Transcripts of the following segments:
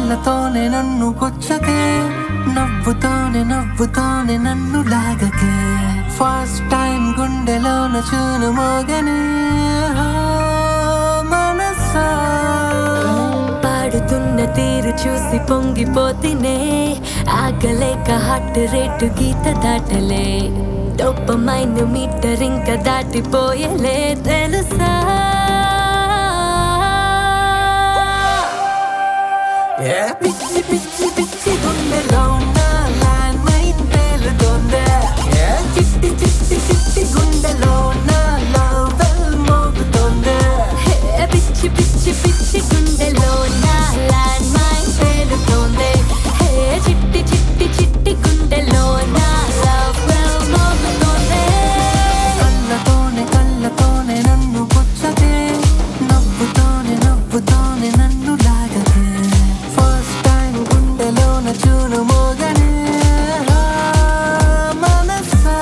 కళ్ళతోనే నన్ను కొచ్చకే నవ్వుతోనే నవ్వుతోనే నన్ను లాగకే ఫస్ట్ టైం గుండెలోన చూను మోగనే ఆ, మనసా పాడుతున్న తీరు చూసి పొంగిపోతినే ఆగలేక హార్ట్ రేటు గీత దాటలే డొప్పమైన మీటర్ ఇంకా దాటిపోయలే తెలుసా ఏ పిచ్చి పిచ్చి పిచ్చి గుండెలో ఉన్న ల్యాండ్ మైన్ పేలుతోందే ఏ చిట్టి చిట్టి చిట్టి గుండెలో ఉన్న లవ్ బెల్ మోగుతోందే హే, పిచ్చి పిచ్చి పిచ్చి గుండెలో నా ల్యాండ్ మైన్ పేలుతోంది హే చిట్టి చిట్టి చిట్టి గుండెలో నా లవ్ బెల్ మోగుతోంది కళ్ళతోనే కళ్ళతోనే నన్ను పుచ్చకే నవ్వుతోనే నవ్వుతోనే నన్ను లాగకే ఫస్ట్ టైం గుండెలోన చూను మోగనే ఆ, మనసా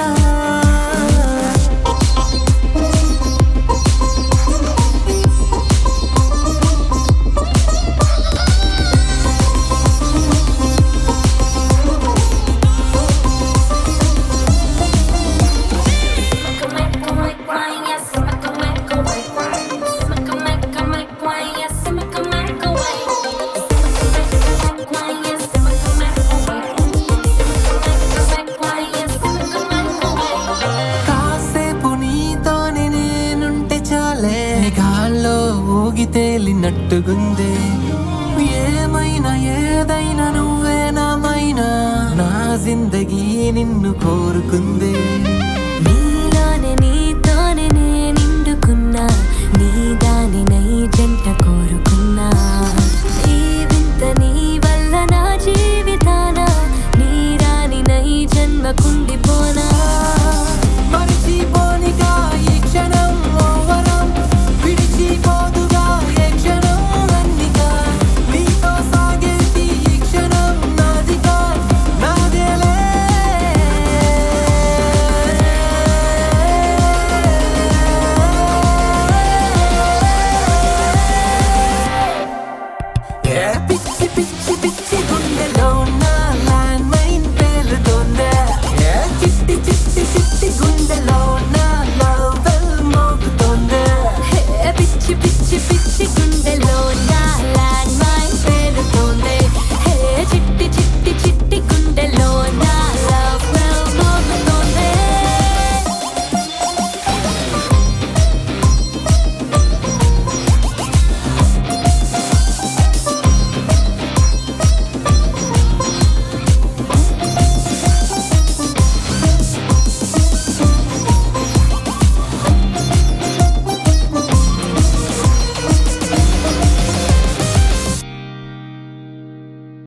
కాసేపు నీతోనే నేనుంటే చాలే గాల్లో ఊగి తేలినట్టుగుందే ఏమైనా ఏదైనా నువ్వేనామైనా నా జిందగీ నిన్ను కోరుకుందే